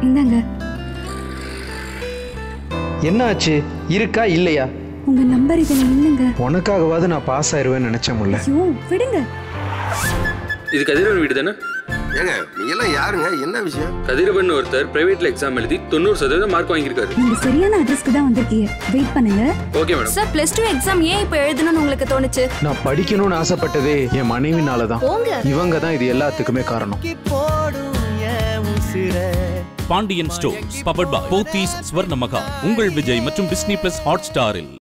இந்தாங்க என்ன ஆச்சு இருக்கா இல்லையா உங்க நம்பர் இதுல இல்லைங்க உனக்காகவாவது நான் பாஸ் ஆயிருவேன்னு நினைச்சேன் முல்ல ஐயோ விடுங்க இது கதிரவன் வீடு தானே ஏங்க நீங்க எல்லாம் யாருங்க என்ன விஷயம் கதிரவன் ஒருத்தர் பிரைவேட்ல எக்ஸாம் எழுதி தொண்ணூறு சதவீதம் மார்க் வாங்கியிருக்காரு நீங்க சரியான அட்ரஸ்க்கு தான் வந்திருக்கீங்க வெயிட் பண்ணுங்க okay madam sir plus two exam ஏன் இப்போ எழுதணும்னு உங்களுக்கு தோணுச்சு நான் படிக்கணும்னு ஆசைப்பட்டதே என் மனைவினால தான் போங்க இவங்க தான் இது எல்லாத்துக்குமே காரணம் Pandian stores powered by Pothys ஸ்வர்ணமகா உங்கள் விஜய் மற்றும் டிஸ்னி பிளஸ் ஹாட் ஸ்டாரில்